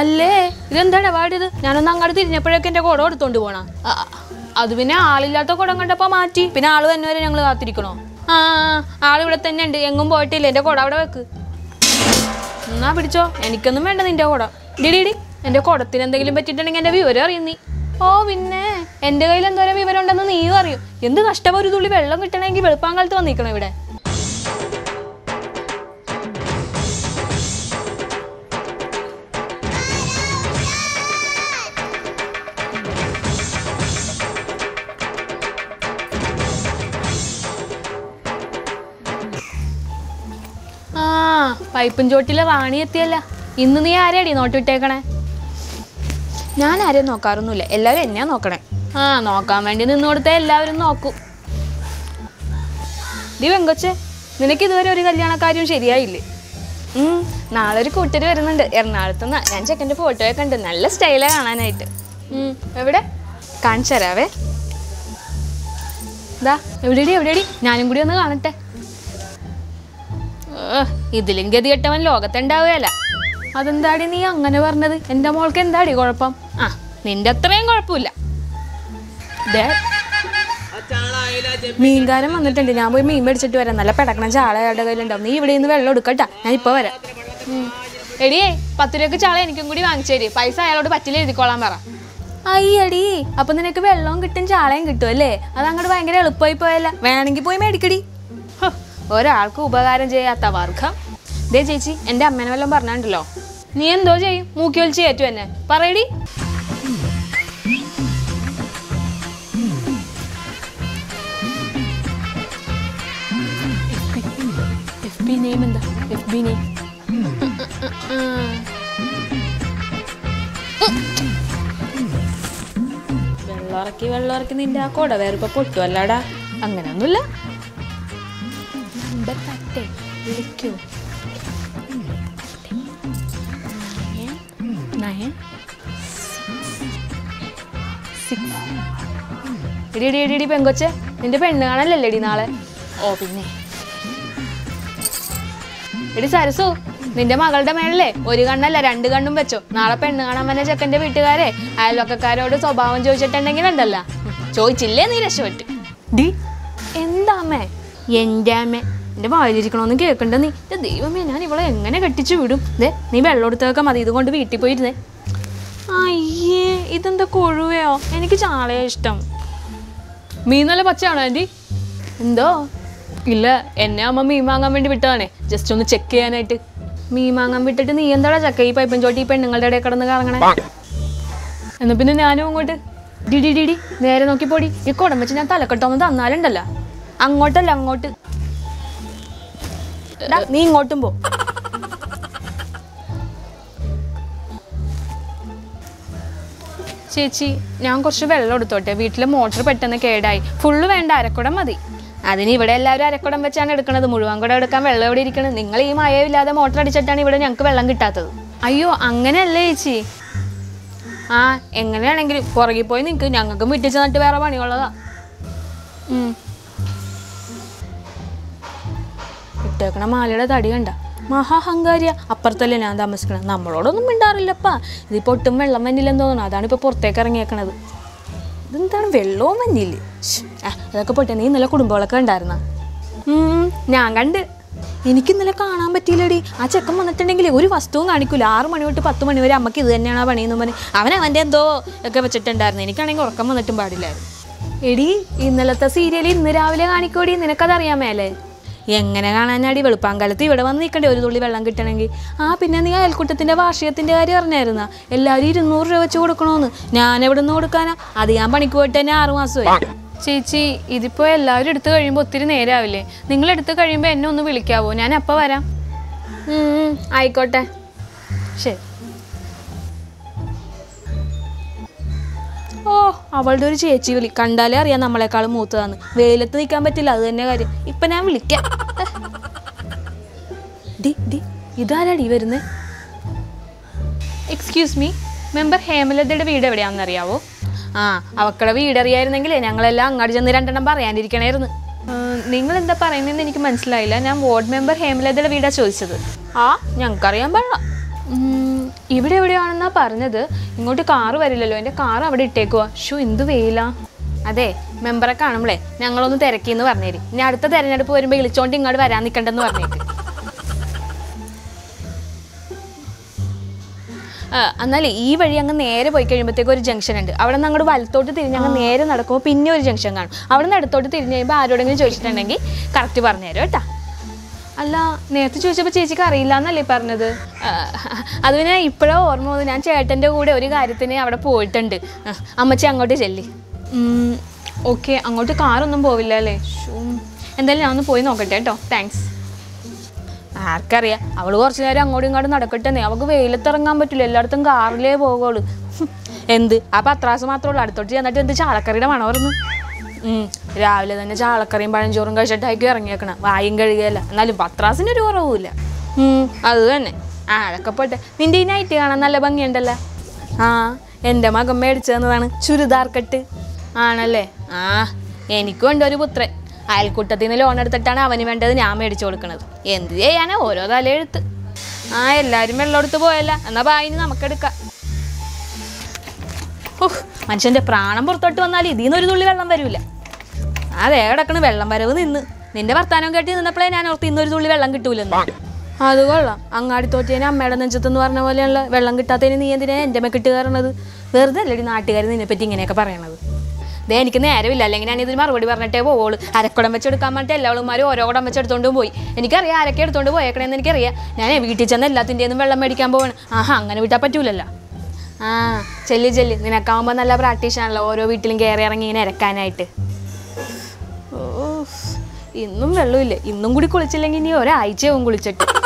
അല്ലേ ഇതെന്താണ് പാടിയത് ഞാനൊന്ന് അങ്ങോട്ട് തിരിഞ്ഞപ്പോഴേക്ക് എൻ്റെ കുടം എടുത്തോണ്ട് പോണ അത് പിന്നെ ആളില്ലാത്ത കുടം കണ്ടപ്പോൾ മാറ്റി പിന്നെ ആള് തന്നെ വരെ ഞങ്ങൾ കാത്തിരിക്കണോ ആ ആൾ ഇവിടെ തന്നെ ഉണ്ട് എങ്ങും പോയിട്ടില്ല എൻ്റെ കുട അവിടെ വെക്ക് എന്നാ പിടിച്ചോ എനിക്കൊന്നും വേണ്ട നിന്റെ കുട ഡിഡിടി എൻ്റെ കുടത്തിന് എന്തെങ്കിലും പറ്റിയിട്ടുണ്ടെങ്കിൽ എൻ്റെ വിവരം അറിയും നീ ഓ പിന്നെ എൻ്റെ കയ്യിൽ എന്തോരം വിവരം ഉണ്ടെന്ന് നീയും അറിയും എന്ത് കഷ്ടം ഒരു തുള്ളി വെള്ളം കിട്ടണമെങ്കിൽ വെളുപ്പാങ്കാലത്ത് വന്നിരിക്കണം ഇവിടെ ആ പൈപ്പും ചോട്ടിലെ റാണി എത്തിയല്ല ഇന്ന് നീ ആരെയാടി നോട്ട് വിട്ടേക്കണേ ഞാൻ ആരെയും നോക്കാറൊന്നുമില്ല എല്ലാവരും എന്നെയാ നോക്കണേ ആ നോക്കാൻ വേണ്ടി നിന്ന് കൊടുത്താൽ എല്ലാവരും നോക്കും ഡി വെങ്കൊച്ചെ നിനക്ക് ഇതുവരെ ഒരു കല്യാണക്കാര്യം ശരിയായില്ലേ ഉം, നാളെ ഒരു കൂട്ടര് വരുന്നുണ്ട് എറണാകുളത്ത് നിന്ന് ഞാൻ ചെക്കൻ്റെ ഫോട്ടോയൊക്കെ ഉണ്ട് നല്ല സ്റ്റൈലാണ് കാണാനായിട്ട് ഉം, എവിടെ കാണിച്ചു തരാവേ ദാ എവിടെടി എവിടെടി ഞാനും കൂടി ഒന്ന് കാണട്ടെ ഏഹ്, ഇതിലും ഗതികെട്ടവൻ ലോകത്തുണ്ടാവുകയല്ല അതെന്താടി നീ അങ്ങനെ പറഞ്ഞത് എൻ്റെ മോൾക്ക് എന്താടി കുഴപ്പം ആ നിന്റെ അത്രയും കുഴപ്പമില്ല ദേ, മീൻകാരൻ വന്നിട്ടുണ്ട് ഞാൻ പോയി മീൻ മേടിച്ചിട്ട് വരാം നല്ല പെടക്കണ ചാള അയാളുടെ കയ്യിലുണ്ടാവും നീ ഇവിടെ നിന്ന് വെള്ളം എടുക്കട്ടാ ഞാൻ ഇപ്പോൾ വരാം ഉം. എടിയേ പത്ത് രൂപക്ക് ചാള എനിക്കും കൂടി വാങ്ങിച്ചു തരും പൈസ അയാളോട് പറ്റില്ല എഴുതിക്കോളാൻ പറ അയ്യടി അപ്പൊ നിനക്ക് വെള്ളവും കിട്ടും ചാളയും കിട്ടും അല്ലേ അത് അങ്ങോട്ട് ഭയങ്കര എളുപ്പമായി പോയല്ല വേണമെങ്കിൽ പോയി മേടിക്കടി ഹോ, ഒരാൾക്ക് ഉപകാരം ചെയ്യാത്ത വർഗം ദേ ചേച്ചി എൻ്റെ അമ്മേനെ വല്ലതും പറഞ്ഞാണ്ടല്ലോ നീ എന്തോ ചെയ്യും മൂക്കി ഒലിച്ച് കയറ്റും എന്നെ പറയടി എഫ് ബി നെയിം എന്താ എഫ് ബി നെയിം വെള്ളമിറക്കി വെള്ളമിറക്കി നിന്റെ ആ കൊട വേറിപ്പോ പൊട്ടുമല്ലാടാ അങ്ങനെയൊന്നുമില്ല നമ്പർ തട്ടെ വിളിക്കൂ നയൻ സിക്സ് എടി എടി എടി എടി പെങ്കൊച്ചെ നിന്റെ പെണ്ണ് കാണല്ലല്ലേ എടി നാളെ ഓ പിന്നെ എടി സരസു നിന്റെ മകളുടെ മേളിലെ ഒരു കണ്ണല്ല രണ്ട് കണ്ണും വെച്ചോ നാളെ പെണ്ണ് കാണാൻ വന്ന ചെക്കന്റെ വീട്ടുകാരെ അയൽവക്കക്കാരോട് സ്വഭാവം ചോദിച്ചിട്ടുണ്ടെങ്കിൽ ഉണ്ടല്ല ചോദിച്ചില്ലേ നീ രക്ഷപ്പെട്ട് ഡി എന്താ അമ്മേ എൻ്റെ അമ്മ എൻ്റെ വായിലിരിക്കണമെന്ന് കേൾക്കണ്ട നീ എൻ്റെ ദൈവമേ ഞാൻ ഇവളെ എങ്ങനെ കെട്ടിച്ചു വിടും ദേ നീ വെള്ളം എടുത്തേക്കാം മതി ഇതുകൊണ്ട് വീട്ടിൽ പോയിരുന്നേ അയ്യേ ഇതെന്താ കൊഴുവയോ എനിക്ക് ചാളയാ ഇഷ്ടം മീൻ നല്ല പച്ചയാണോ ആൻറ്റി എന്തോ ഇല്ല എന്നെ അമ്മ മീൻ വാങ്ങാൻ വേണ്ടി വിട്ടതാണേ ജസ്റ്റ് ഒന്ന് ചെക്ക് ചെയ്യാനായിട്ട് മീൻ വാങ്ങാൻ വിട്ടിട്ട് നീ എന്താടാ ചക്ക ഈ പൈപ്പൻ ചോട്ടി ഈ പെണ്ണുങ്ങളുടെ ഇടയിൽ കിടന്ന് കറങ്ങണേ എന്നാ പിന്നെ ഞാനും അങ്ങോട്ട് ഡി ഡി ഡി ഡി നേരെ നോക്കി പോടി ഈ കുടം വെച്ച് ഞാൻ തലക്കെട്ടൊന്ന് തന്നാലുണ്ടല്ലോ അങ്ങോട്ടല്ല അങ്ങോട്ട് ഡാ, നീ ഇങ്ങോട്ടും പോ ചേച്ചി ഞാൻ കുറച്ച് വെള്ളം എടുത്തോട്ടെ വീട്ടിലെ മോട്ടർ പെട്ടെന്ന് കേടായി ഫുള്ള് വേണ്ട അരക്കുടം മതി അതിന് ഇവിടെ എല്ലാവരും അരക്കുടം വെച്ചാണ് എടുക്കണത് മുഴുവൻ കൂടെ എടുക്കാൻ വെള്ളം എവിടെ ഇരിക്കണത് നിങ്ങൾ ഈ മഴയില്ലാതെ മോട്ടർ അടിച്ചിട്ടാണ് ഇവിടെ ഞങ്ങൾക്ക് വെള്ളം കിട്ടാത്തത് അയ്യോ അങ്ങനെയല്ലേ ചേച്ചി ആ എങ്ങനെയാണെങ്കിലും പുറകിൽ പോയി നിൽക്ക് ഞങ്ങൾക്ക് വീട്ടിൽ ചെന്നിട്ട് വേറെ പണിയുള്ളതാ ഉം. ഇട്ടേക്കണ മാലയുടെ തടി കണ്ട മഹാഹങ്കാരിയ അപ്പുറത്തല്ലേ ഞാൻ താമസിക്കണത് നമ്മളോടൊന്നും മിണ്ടാറില്ലപ്പാ ഇതിപ്പോൾ ഒട്ടും വെള്ളം വന്നില്ലെന്ന് തോന്നുന്നു അതാണ് ഇപ്പോൾ പുറത്തേക്ക് ഇറങ്ങിയേക്കണത് ഇതെന്താണ് വെള്ളവും വന്നില്ലേ ശ്ശ്, ആ, അതൊക്കെ പോട്ടെ നീ ഇന്നലെ കുടുംബങ്ങളൊക്കെ ഉണ്ടായിരുന്ന ഞാൻ കണ്ട് എനിക്ക് ഇന്നലെ കാണാൻ പറ്റിയില്ലടി ആ ചെക്കൻ വന്നിട്ടുണ്ടെങ്കിൽ ഒരു വസ്തുവും കാണിക്കൂല ആറ് മണി തൊട്ട് പത്ത് മണി വരെ അമ്മക്ക് ഇത് തന്നെയാണ് ആ പണിയെന്ന് പറഞ്ഞ് അവൻ അവൻ്റെ എന്തോ ഒക്കെ വെച്ചിട്ടുണ്ടായിരുന്നു എനിക്കാണെങ്കിൽ ഉറക്കം വന്നിട്ടും പാടില്ലായിരുന്നു എടി ഇന്നലത്തെ സീരിയൽ ഇന്ന് രാവിലെ കാണിക്കോടി നിനക്കതറിയാൻ മേലെ എങ്ങനെ കാണാനാടി വെളുപ്പാങ്കാലത്ത് ഇവിടെ വന്ന് നിൽക്കണ്ടേ ഒരു തുള്ളി വെള്ളം കിട്ടണമെങ്കിൽ ആ പിന്നെ നീ അയൽക്കൂട്ടത്തിൻ്റെ വാർഷികത്തിൻ്റെ കാര്യം അറിഞ്ഞായിരുന്ന എല്ലാവരും ഇരുന്നൂറ് രൂപ വെച്ച് കൊടുക്കണമെന്ന് ഞാൻ എവിടെ നിന്ന് കൊടുക്കാനാ അത് ഞാൻ പണിക്ക് പോയിട്ട് തന്നെ ആറ് മാസമായി ചേച്ചി ഇതിപ്പോൾ എല്ലാവരും എടുത്തു കഴിയുമ്പോൾ ഒത്തിരി നേരാവില്ലേ നിങ്ങൾ എടുത്തു കഴിയുമ്പോൾ എന്നെ ഒന്ന് വിളിക്കാവോ ഞാൻ അപ്പം വരാം ഉം, ഉം, ആയിക്കോട്ടെ ശരി ഓ അവളുടെ ഒരു ചേച്ചി വിളി കണ്ടാലേ അറിയാം നമ്മളെക്കാളും മൂത്തതാന്ന് വെയിലത്ത് നിൽക്കാൻ പറ്റില്ല അത് തന്നെ കാര്യം ഇപ്പൊ ഞാൻ വിളിക്കാം ഡി ഡി ഇതാരാടി വരുന്നേ എക്സ്ക്യൂസ് മീ മെമ്പർ ഹേമലതയുടെ വീട് എവിടെയാണെന്ന് അറിയാവോ ആ അവക്കടെ വീട് അറിയായിരുന്നെങ്കിലേ ഞങ്ങളെല്ലാം അങ്ങോട്ട് ചെന്ന് രണ്ടെണ്ണം പറയാനിരിക്കണായിരുന്നു നിങ്ങൾ എന്താ പറയുന്നതെന്ന് എനിക്ക് മനസ്സിലായില്ല ഞാൻ വാർഡ് മെമ്പർ ഹേമലതയുടെ വീടാ ചോദിച്ചത് ആ ഞങ്ങൾക്കറിയാൻ പാടില്ല ഉം, ഇവിടെ എവിടെയാണെന്നാ പറഞ്ഞത് ഇങ്ങോട്ട് കാറ് വരില്ലല്ലോ എൻ്റെ കാർ അവിടെ ഇട്ടേക്കുവാ ഷോ എന്ത് വെയിലാ അതെ മെമ്പറെ കാണുമ്പോളേ ഞങ്ങളൊന്ന് തിരക്കിന്ന് പറഞ്ഞേരി ഇനി അടുത്ത തെരഞ്ഞെടുപ്പ് വരുമ്പോൾ വിളിച്ചോണ്ട് ഇങ്ങോട്ട് വരാൻ നിൽക്കണ്ടെന്ന് പറഞ്ഞേക്ക് ആ, എന്നാലേ ഈ വഴി അങ്ങ് നേരെ പോയി കഴിയുമ്പോഴത്തേക്ക് ഒരു ജംഗ്ഷൻ ഉണ്ട് അവിടെ നിന്ന് അങ്ങോട്ട് വലത്തോട്ട് തിരിഞ്ഞ് അങ്ങ് നേരെ നടക്കുമ്പോൾ പിന്നെ ഒരു ജംഗ്ഷൻ കാണും അവിടെ നിന്ന് ഇടത്തോട്ട് തിരിഞ്ഞ് കഴിയുമ്പോൾ ആരോടെങ്കിലും ചോദിച്ചിട്ടുണ്ടെങ്കിൽ കറക്റ്റ് പറഞ്ഞുതരും കേട്ടാ അല്ല നേരത്തെ ചോദിച്ചപ്പോൾ ചേച്ചിക്ക് അറിയില്ല എന്നല്ലേ പറഞ്ഞത് ആ, അത് പിന്നെ ഇപ്പോഴോ ഓർമ്മ വന്നു ഞാൻ ചേട്ടൻ്റെ കൂടെ ഒരു കാര്യത്തിന് അവിടെ പോയിട്ടുണ്ട് ആ, അമ്മച്ചി അങ്ങോട്ട് ചെല്ലി ഓക്കെ അങ്ങോട്ട് കാറൊന്നും പോവില്ല അല്ലേ ഷൂ എന്തായാലും ഞാൻ ഒന്ന് പോയി നോക്കട്ടെ കേട്ടോ താങ്ക്സ് ആർക്കറിയാം അവള് കുറച്ചു നേരം അങ്ങോട്ടും ഇങ്ങോട്ടും നടക്കട്ടെ അവൾക്ക് വെയിലത്തിറങ്ങാൻ പറ്റില്ല എല്ലായിടത്തും കാറിലേ പോകുള്ളൂ ഹും, എന്ത് ആ പത്രാസ് മാത്രമേ ഉള്ളൂ അടുത്തോട്ട് ചെന്നിട്ട് എന്ത് ചാളക്കറിയുടെ മണമായിരുന്നു ഉം, രാവിലെ തന്നെ ചാളക്കറിയും പഴഞ്ചോറും കഴിച്ചിട്ടായിരിക്കും ഇറങ്ങിയേക്കണം വായും കഴുകിയല്ല എന്നാലും പത്രാസിന് ഒരു കുറവുമില്ല ഉം, അത് തന്നെ ആ അതൊക്കെ പോട്ടെ നിന്റെ ഈ നൈറ്റ് കാണാൻ നല്ല ഭംഗിയുണ്ടല്ലോ ആ എൻ്റെ മകൻ മേടിച്ചു തന്നതാണ് ചുരിദാർ കെട്ട് ആണല്ലേ ആ എനിക്കും ഉണ്ട് ഒരു പുത്രൻ അയൽക്കൂട്ടത്തിൽ നിന്ന് ലോൺ എടുത്തിട്ടാണ് അവന് വേണ്ടത് ഞാൻ മേടിച്ചു കൊടുക്കണത് എന്ത് ചെയ്യാനാ ഓരോ തലയെഴുത്ത് ആ എല്ലാവരും വെള്ളം എടുത്ത് പോയല്ല എന്നാ ബായിന് നമുക്കെടുക്കാം ഉഫ്, മനുഷ്യന്റെ പ്രാണം പുറത്തോട്ട് വന്നാൽ ഇതിൽ നിന്ന് ഒരു തുള്ളി വെള്ളം വരൂല അതെ കിടക്കണ് വെള്ളം വരവ് നിന്ന് നിന്റെ വർത്താനം കേട്ടി നിന്നപ്പോഴേ ഞാൻ ഓർത്ത് ഇന്നൊരു തുള്ളി വെള്ളം കിട്ടൂലെന്ന് അത് കൊള്ളാം അങ്ങാടി തോറ്റേനെ അമ്മയുടെ നെഞ്ചത്തെന്ന് പറഞ്ഞ പോലെയുള്ള വെള്ളം കിട്ടാത്തതിന് നീ എന്തിനാ എൻ്റെ മെക്കിട്ട് കയറണത് വെറുതെ അല്ലടി നാട്ടുകാർ നിന്നെപ്പറ്റി ഇങ്ങനെയൊക്കെ പറയണത് ദേ എനിക്ക് നേരമില്ല അല്ലെങ്കിൽ ഞാൻ ഇതിന് മറുപടി പറഞ്ഞിട്ടേ പോവുള്ളൂ അരക്കുടം വെച്ചെടുക്കാൻ വേണ്ടി എല്ലാവളുമാരും ഓരോ കുടം വെച്ചെടുത്തോണ്ടും പോയി എനിക്കറിയാം ആരൊക്കെ എടുത്തോണ്ട് പോയേക്കണേന്ന് എനിക്കറിയാം ഞാൻ വീട്ടിൽ ചെന്ന് എല്ലാത്തിൻ്റെയും വെള്ളം മേടിക്കാൻ പോവാണ് ആഹാ അങ്ങനെ വിട്ടാൽ പറ്റൂലല്ലോ ആ ചെല്ലി ചെല്ലി നിനക്കാവുമ്പോൾ നല്ല പ്രാക്ടീഷാണല്ലോ ഓരോ വീട്ടിലും കയറി ഇറങ്ങി ഇങ്ങനെ ഇരക്കാനായിട്ട് ഓ ഇന്നും വെള്ളമില്ല ഇന്നും കൂടി കുളിച്ചില്ലെങ്കിൽ ഇനി ഒരാഴ്ചയാവും കുളിച്ചിട്ട്